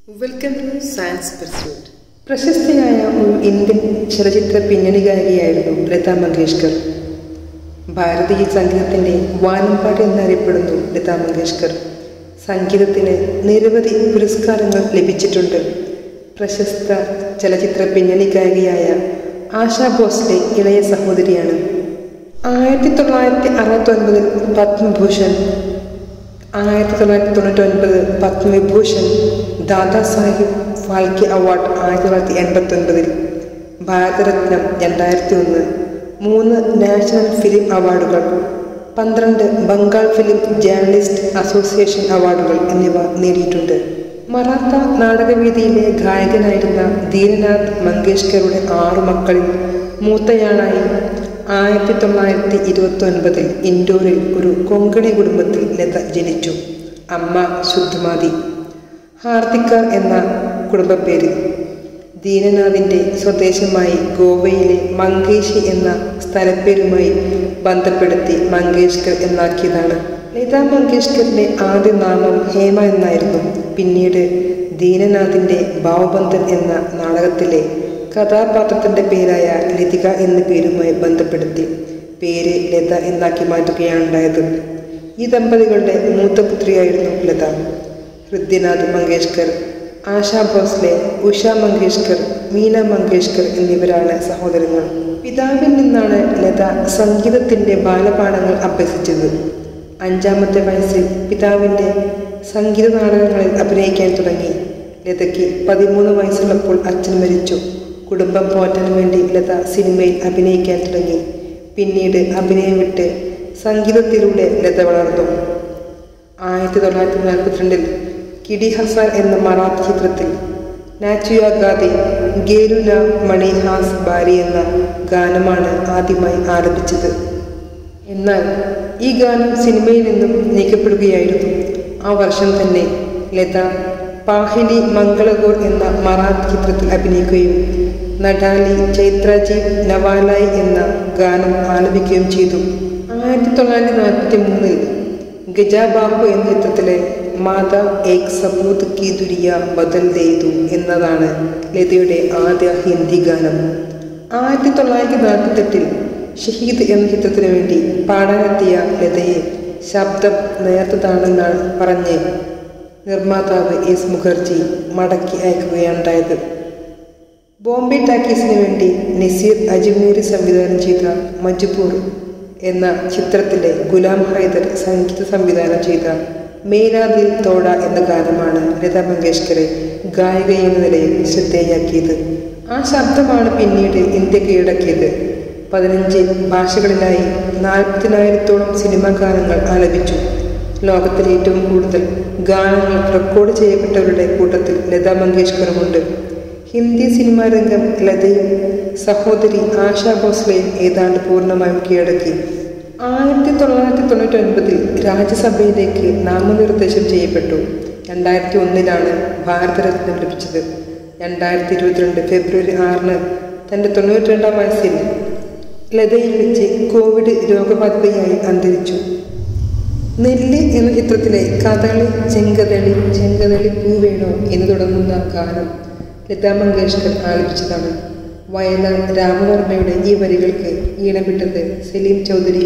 welcome to science pursuit പ്രശസ്തയായ ഒരു Indian ചലച്ചിത്ര പിന്നണി ഗായികയായിരുന്നു ലതാ മങ്കേഷ്കർ ഭാരതീയ സംഗീതത്തിൻ്റെ വാനമ്പാടി എന്നറിയപ്പെടുന്നു ലതാ മങ്കേഷ്കർ സംഗീതത്തിന് നിരവധി പുരസ്കാരങ്ങൾ ലഭിച്ചിട്ടുണ്ട് പ്രശസ്ത ചലച്ചിത്ര പിന്നണി ഗായികയായ ആശാ ഭോസ്ലെ ഇളയ സഹോദരിയാണ് ആയിരത്തി തൊള്ളായിരത്തി അറുപത്തി ഒൻപതിൽ പത്മഭൂഷൺ ആയിരത്തി തൊള്ളായിരത്തി തൊണ്ണൂറ്റി ഒൻപത് പത്മവിഭൂഷൺ ദാദാ സാഹിബ് ഫാൽക്കെ അവാർഡ് ആയിരത്തി തൊള്ളായിരത്തി എൺപത്തി ഒൻപതിൽ ഭാരതരത്നം രണ്ടായിരത്തി ഒന്ന് മൂന്ന് നാഷണൽ ഫിലിം അവാർഡുകൾ പന്ത്രണ്ട് ബംഗാൾ ഫിലിം ജേർണലിസ്റ്റ് അസോസിയേഷൻ അവാർഡുകൾ എന്നിവ നേടിയിട്ടുണ്ട് മറാത്ത നാടകവേദിയിലെ ഗായകനായിരുന്ന ദീനനാഥ് മങ്കേഷ്കറുടെ ആറു മക്കളിൽ മൂത്തയാളായി ആയിരത്തി തൊള്ളായിരത്തി ഇരുപത്തി ഒൻപതിൽ ഇൻഡോറിൽ ഒരു കൊങ്കണി കുടുംബത്തിൽ ലത ജനിച്ചു അമ്മ ശുദ്ധമാതി ഹാർദിക്കർ എന്ന കുടുംബപ്പേര് ദീനനാഥിൻ്റെ സ്വദേശമായി ഗോവയിലെ മങ്കേഷി എന്ന സ്ഥലപ്പേരുമായി ബന്ധപ്പെടുത്തി മങ്കേഷ്കർ എന്നാക്കിയതാണ് ലതാ മങ്കേഷ്കറിൻ്റെ ആദ്യ നാമം ഹേമ എന്നായിരുന്നു പിന്നീട് ദീനനാഥിൻ്റെ ഭാവബന്ധൻ എന്ന നാടകത്തിലെ കഥാപാത്രത്തിൻ്റെ പേരായ ലതിക എന്ന പേരുമായി ബന്ധപ്പെടുത്തി പേര് ലത എന്നാക്കി മാറ്റുകയാണ് ഉണ്ടായത് ഈ ദമ്പതികളുടെ മൂത്ത പുത്രിയായിരുന്നു ലത ഹൃദ്യനാഥ് മങ്കേഷ്കർ ആശാ ഭോസ്ലെ ഉഷ മങ്കേഷ്കർ മീന മങ്കേഷ്കർ എന്നിവരാണ് സഹോദരങ്ങൾ പിതാവിൽ നിന്നാണ് ലത സംഗീതത്തിൻ്റെ ബാലപാഠങ്ങൾ അഭ്യസിച്ചത് അഞ്ചാമത്തെ വയസ്സിൽ പിതാവിൻ്റെ സംഗീത നാടകങ്ങളിൽ അഭിനയിക്കാൻ തുടങ്ങി ലതയ്ക്ക് പതിമൂന്ന് വയസ്സുള്ളപ്പോൾ അച്ഛൻ മരിച്ചു കുടുംബം പോറ്റാൻ വേണ്ടി ലത സിനിമയിൽ അഭിനയിക്കാൻ തുടങ്ങി പിന്നീട് അഭിനയം വിട്ട് സംഗീതത്തിലൂടെ ലത വളർന്നു ആയിരത്തി തൊള്ളായിരത്തി നാൽപ്പത്തിരണ്ടിൽ കിഡി ഹസാർ എന്ന മറാത്തി ചിത്രത്തിൽ നാച്ചുയ ഗാദി ഗേലുല മണിഹാസ് ബാരി എന്ന ഗാനമാണ് ആദ്യമായി ആലപിച്ചത് എന്നാൽ ഈ ഗാനം സിനിമയിൽ നിന്നും നീക്കപ്പെടുകയായിരുന്നു ആ വർഷം തന്നെ ലത പാഹിലി മംഗളഗോർ എന്ന മറാത്തി ചിത്രത്തിൽ അഭിനയിക്കുകയും നഡാലി ചൈത്രജി നവാലായ് എന്ന ഗാനം ആലപിക്കുകയും ചെയ്തു ആയിരത്തി തൊള്ളായിരത്തി നാൽപ്പത്തി മൂന്നിൽ ഗജാബാഹു എന്ന ചിത്രത്തിലെ മാതാ ഏക് സബൂത് കി ദുരിയ ബദൽ ദേതു എന്നതാണ് ലതയുടെ ആദ്യ ഹിന്ദി ഗാനം ആയിരത്തി തൊള്ളായിരത്തി നാൽപ്പത്തെട്ടിൽ ഷഹീദ് എന്ന ചിത്രത്തിനു വേണ്ടി പാടാനെത്തിയ ലതയെ ശബ്ദം നേർത്തതാണെന്നാണ് പറഞ്ഞ് നിർമ്മാതാവ് എസ് മുഖർജി മടക്കി അയക്കുകയുണ്ടായത് ബോംബെ ടാക്കീസിന് വേണ്ടി നസീർ അജ്മീർ സംവിധാനം ചെയ്ത മജ്ബൂർ എന്ന ചിത്രത്തിലെ ഗുലാം ഹൈദർ സംഗീത സംവിധാനം ചെയ്ത മേരാദിൽ തോട എന്ന ഗാനമാണ് ലതാ മങ്കേഷ്കറെ ഗായിക എന്ന നിലയിൽ ശ്രദ്ധേയാക്കിയത് ആ ശബ്ദമാണ് പിന്നീട് ഇന്ത്യ കീഴടക്കിയത് പതിനഞ്ച് ഭാഷകളിലായി നാൽപ്പതിനായിരത്തോളം സിനിമാ ഗാനങ്ങൾ ആലപിച്ചു ലോകത്തിലെ ഏറ്റവും കൂടുതൽ ഗാനങ്ങൾ റെക്കോർഡ് ചെയ്യപ്പെട്ടവരുടെ കൂട്ടത്തിൽ ലതാ മങ്കേഷ്കറുമുണ്ട് ഹിന്ദി സിനിമാ രംഗം ലതയും സഹോദരി ആശാ ഭോസ്ലെയും ഏതാണ്ട് പൂർണ്ണമായും കീഴടക്കി ആയിരത്തി തൊള്ളായിരത്തി തൊണ്ണൂറ്റി ഒൻപതിൽ രാജ്യസഭയിലേക്ക് നാമനിർദ്ദേശം ചെയ്യപ്പെട്ടു രണ്ടായിരത്തി ഒന്നിലാണ് ഭാരതരത്നം ലഭിച്ചത് രണ്ടായിരത്തി ഇരുപത്തിരണ്ട് ഫെബ്രുവരി ആറിന് തൻ്റെ തൊണ്ണൂറ്റി രണ്ടാം വയസ്സിൽ ലതയിൽ വെച്ച് കോവിഡ് രോഗബാധിതയായി അന്തരിച്ചു നെല്ല് എന്ന ചിത്രത്തിലെ കഥളി ചെങ്കതളി ചെങ്കതളി പൂവേണോ എന്ന് തുടങ്ങുന്ന ഗാനം ലതാ മങ്കേഷ്കർ ആലപിച്ചതാണ് വയലാർ രാമവർമ്മയുടെ ഈ വരികൾക്ക് ഈണമിട്ടത് സലീം ചൗധരി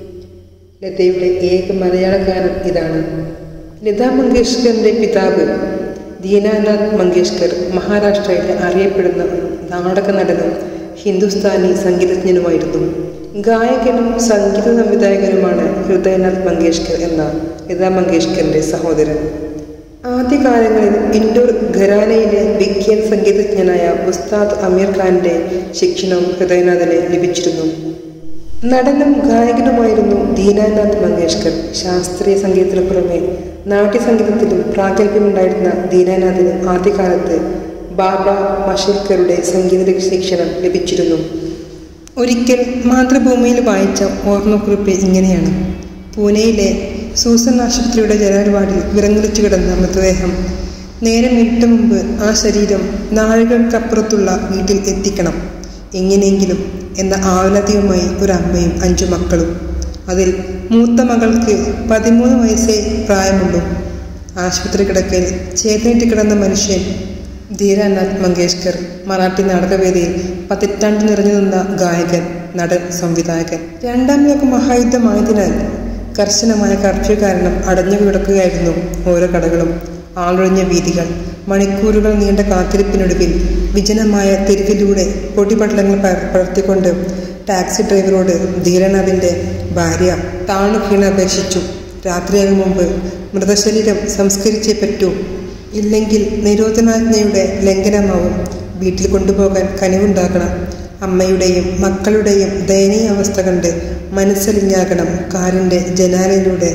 ലതയുടെ ഏക മലയാള ഗാനം ഇതാണ് ലതാ മങ്കേഷ്കറിൻ്റെ പിതാവ് ദീനാനാഥ് മങ്കേഷ്കർ മഹാരാഷ്ട്രയിലെ അറിയപ്പെടുന്ന നാടക നടനും ഹിന്ദുസ്ഥാനി സംഗീതജ്ഞനുമായിരുന്നു ഗായകനും സംഗീത സംവിധായകനുമാണ് ഹൃദയനാഥ് മങ്കേഷ്കർ എന്ന ലതാ മങ്കേഷ്കറിൻ്റെ സഹോദരൻ ആദ്യകാലങ്ങളിൽ ഇൻഡോർ ഘരാനയിലെ വിഖ്യാൻ സംഗീതജ്ഞനായ ഉസ്താദ് അമീർ ഖാന്റെ ശിക്ഷണവും ഹൃദയനാഥിന് ലഭിച്ചിരുന്നു നടനും ഗായകനുമായിരുന്നു ദീനാനാഥ് മങ്കേഷ്കർ ശാസ്ത്രീയ സംഗീതത്തിനു പുറമെ നാട്യസംഗീതത്തിലും പ്രാഗൽഭ്യമുണ്ടായിരുന്ന ദീനാനാഥിന് ആദ്യകാലത്ത് ബാബ മഷൽക്കറുടെ സംഗീത ശിക്ഷണം ലഭിച്ചിരുന്നു ഒരിക്കൽ മാതൃഭൂമിയിൽ വായിച്ച ഓർമ്മക്കുറിപ്പ് ഇങ്ങനെയാണ് പൂനെയിലെ സൂസൻ ആശുപത്രിയുടെ ജനറൽ വാർഡിൽ വിറങ്ങലിച്ചു കിടന്ന മൃതദേഹം നേരം ഇരുട്ട് മുമ്പ് ആ ശരീരം നാളുകൾക്കപ്പുറത്തുള്ള വീട്ടിൽ എത്തിക്കണം എങ്ങനെയെങ്കിലും എന്ന ആവലതയുമായി ഒരു അമ്മയും അഞ്ചു മക്കളും അതിൽ മൂത്ത മകൾക്ക് പതിമൂന്ന് വയസ്സേ പ്രായമുള്ളൂ ആശുപത്രി കിടക്കയിൽ ചേതനേറ്റ് കിടന്ന മനുഷ്യൻ ധീരാനാഥ് മങ്കേഷ്കർ മറാഠി നാടകവേദിയിൽ പതിറ്റാണ്ട് നിറഞ്ഞു നിന്ന ഗായകൻ നടൻ സംവിധായകൻ രണ്ടാം ലോക മഹായുദ്ധമായതിനാൽ കർശനമായ കർഫ്യൂ കാരണം അടഞ്ഞു കിടക്കുകയായിരുന്നു ഓരോ കടകളും ആളൊഴിഞ്ഞ വീതികൾ മണിക്കൂറുകൾ നീണ്ട കാത്തിരിപ്പിനൊടുവിൽ വിജനമായ തെരുവിലൂടെ പൊടിപടലങ്ങൾ പ- പടർത്തിക്കൊണ്ട് ടാക്സി ഡ്രൈവറോട് ധീരനാഥിന്റെ ഭാര്യ താണു കീണപേക്ഷിച്ചു രാത്രിയാകും മുമ്പ് മൃതശരീരം സംസ്കരിച്ചേ പറ്റൂ ഇല്ലെങ്കിൽ നിരോധനാജ്ഞയുടെ ലംഘനമാവും വീട്ടിൽ കൊണ്ടുപോകാൻ കനിവുണ്ടാകണം അമ്മയുടെയും മക്കളുടെയും ദയനീയ അവസ്ഥ കണ്ട് മനസ്സലിഞ്ഞാകണം കാറിന്റെ ജനാലയിലൂടെ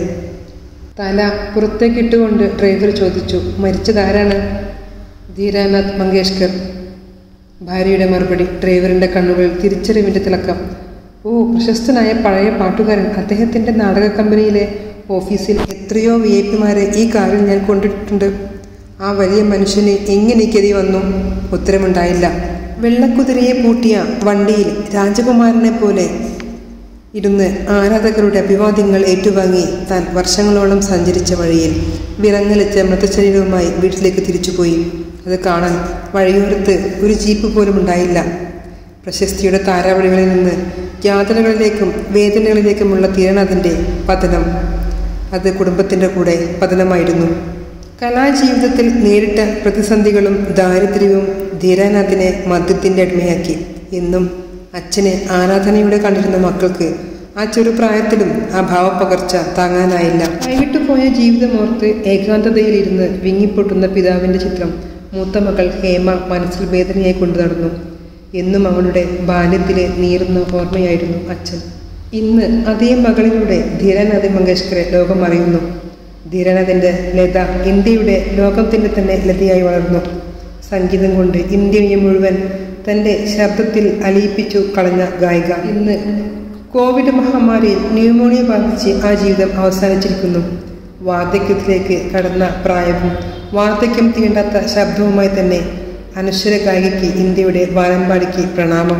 തല പുറത്തേക്കിട്ടുകൊണ്ട് ഡ്രൈവർ ചോദിച്ചു മരിച്ചതാരാണ് ധീരാനാഥ് മങ്കേഷ്കർ ഭാര്യയുടെ മറുപടി ഡ്രൈവറിന്റെ കണ്ണുകളിൽ തിരിച്ചറിവിന്റെ തിളക്കം ഓ പ്രശസ്തനായ പഴയ പാട്ടുകാരൻ അദ്ദേഹത്തിന്റെ നാടക കമ്പനിയിലെ ഓഫീസിൽ എത്രയോ വി ഐ പിമാരെ ഈ കാറിൽ ഞാൻ കൊണ്ടിട്ടുണ്ട് ആ വലിയ മനുഷ്യന് എങ്ങനെ ഗതി വന്നു ഉത്തരമുണ്ടായില്ല വെള്ളക്കുതിരയെ പൂട്ടിയ വണ്ടിയിൽ രാജകുമാരനെ പോലെ ഇരുന്ന് ആരാധകരുടെ അഭിവാദ്യങ്ങൾ ഏറ്റുവാങ്ങി താൻ വർഷങ്ങളോളം സഞ്ചരിച്ച വഴിയിൽ വിറങ്ങലിച്ച മൃതശരീരവുമായി വീട്ടിലേക്ക് തിരിച്ചുപോയി അത് കാണാൻ വഴിയോരത്ത് ഒരു ജീപ്പ് പോലും ഉണ്ടായില്ല പ്രശസ്തിയുടെ താരാവഴികളിൽ നിന്ന് യാതനകളിലേക്കും വേദനകളിലേക്കുമുള്ള തീരണതിൻ്റെ പതനം അത് കുടുംബത്തിൻ്റെ കൂടെ പതനമായിരുന്നു കലാജീവിതത്തിൽ നേരിട്ട പ്രതിസന്ധികളും ദാരിദ്ര്യവും ധീരാനാഥിനെ മദ്യത്തിൻ്റെ അടിമയാക്കി എന്നും അച്ഛനെ ആരാധനയോടെ കണ്ടിരുന്ന മക്കൾക്ക് ആ ചെറുപ്രായത്തിലും ആ ഭാവപ്പകർച്ച താങ്ങാനായില്ല കൈവിട്ടു പോയ ജീവിതമോർത്ത് ഏകാന്തതയിലിരുന്ന് വിങ്ങിപ്പൊട്ടുന്ന പിതാവിൻ്റെ ചിത്രം മൂത്ത മകൾ ഹേമ മനസ്സിൽ വേദനയായി കൊണ്ടു നടന്നു എന്നും അവളുടെ ബാല്യത്തിലെ നീറുന്ന ഓർമ്മയായിരുന്നു അച്ഛൻ ഇന്ന് അതേ മകളിലൂടെ ധീരനാഥ് മങ്കേഷ്കറെ ലോകം അറിയുന്നു ധീരനാഥിൻ്റെ ലത ഇന്ത്യയുടെ ലോകത്തിൻ്റെ തന്നെ ലതയായി വളർന്നു സംഗീതം കൊണ്ട് ഇന്ത്യയെ മുഴുവൻ തൻ്റെ ശബ്ദത്തിൽ അലിയിപ്പിച്ചു കളഞ്ഞ ഗായിക ഇന്ന് കോവിഡ് മഹാമാരിയിൽ ന്യൂമോണിയ ബാധിച്ച് ആ ജീവിതം അവസാനിച്ചിരിക്കുന്നു വാർദ്ധക്യത്തിലേക്ക് കടന്ന പ്രായവും വാർദ്ധക്യം തീണ്ടാത്ത ശബ്ദവുമായി തന്നെ അനശ്വര ഗായികയ്ക്ക് ഇന്ത്യയുടെ വാനമ്പാടിക്ക് പ്രണാമം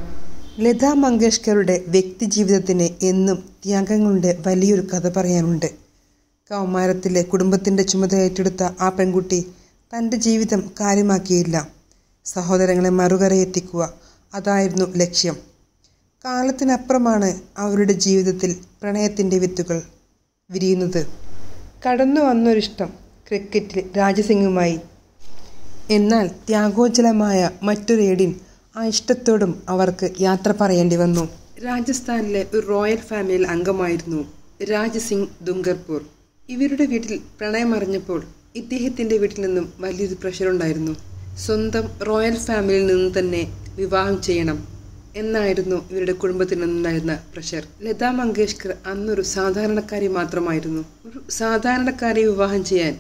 ലതാ മങ്കേഷ്കറുടെ വ്യക്തിജീവിതത്തിന് എന്നും ത്യാഗങ്ങളുടെ വലിയൊരു കഥ പറയാനുണ്ട് കൗമാരത്തിലെ കുടുംബത്തിൻ്റെ ചുമതല ഏറ്റെടുത്ത ആ പെൺകുട്ടി തൻ്റെ ജീവിതം കാര്യമാക്കിയില്ല സഹോദരങ്ങളെ മറുകരയെത്തിക്കുക അതായിരുന്നു ലക്ഷ്യം കാലത്തിനപ്പുറമാണ് അവരുടെ ജീവിതത്തിൽ പ്രണയത്തിൻ്റെ വിത്തുകൾ വിരിയുന്നത് കടന്നു വന്നൊരിഷ്ടം ക്രിക്കറ്റിൽ രാജസിംഗുമായി എന്നാൽ ത്യാഗോജ്ജലമായ മറ്റൊരു ഏടിൻ ആ ഇഷ്ടത്തോടും അവർക്ക് യാത്ര പറയേണ്ടി വന്നു രാജസ്ഥാനിലെ ഒരു റോയൽ ഫാമിലിയിൽ അംഗമായിരുന്നു രാജ് സിംഗ് ദുംഗർപൂർ ഇവരുടെ വീട്ടിൽ പ്രണയം അറിഞ്ഞപ്പോൾ ഇദ്ദേഹത്തിന്റെ വീട്ടിൽ നിന്നും വലിയൊരു പ്രഷർ ഉണ്ടായിരുന്നു സ്വന്തം റോയൽ ഫാമിലിയിൽ നിന്ന് തന്നെ വിവാഹം ചെയ്യണം എന്നായിരുന്നു ഇവരുടെ കുടുംബത്തിൽ നിന്നുണ്ടായിരുന്ന പ്രഷർ ലതാ മങ്കേഷ്കർ അന്നൊരു സാധാരണക്കാരി മാത്രമായിരുന്നു ഒരു സാധാരണക്കാരെ വിവാഹം ചെയ്യാൻ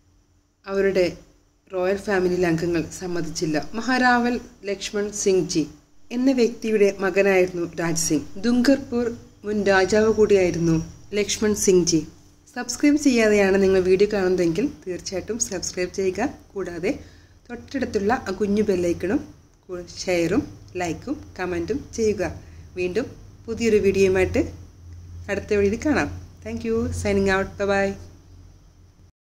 അവരുടെ റോയൽ ഫാമിലിയിലെ അംഗങ്ങൾ സമ്മതിച്ചില്ല മഹാരാവൽ ലക്ഷ്മൺ സിംഗ് ജി എന്ന വ്യക്തിയുടെ മകനായിരുന്നു രാജ് സിംഗ് ദുംഗർപൂർ മുൻ രാജാവ് കൂടിയായിരുന്നു ലക്ഷ്മൺ സിംഗ് ജി സബ്സ്ക്രൈബ് ചെയ്യാതെയാണ് നിങ്ങൾ വീഡിയോ കാണുന്നതെങ്കിൽ തീർച്ചയായിട്ടും സബ്സ്ക്രൈബ് ചെയ്യുക കൂടാതെ തൊട്ടടുത്തുള്ള ആ കുഞ്ഞു ബെല്ലൈക്കണും ഷെയറും ലൈക്കും കമൻറ്റും ചെയ്യുക വീണ്ടും പുതിയൊരു വീഡിയോയുമായിട്ട് അടുത്ത വീഡിയോയിൽ കാണാം thank you signing out by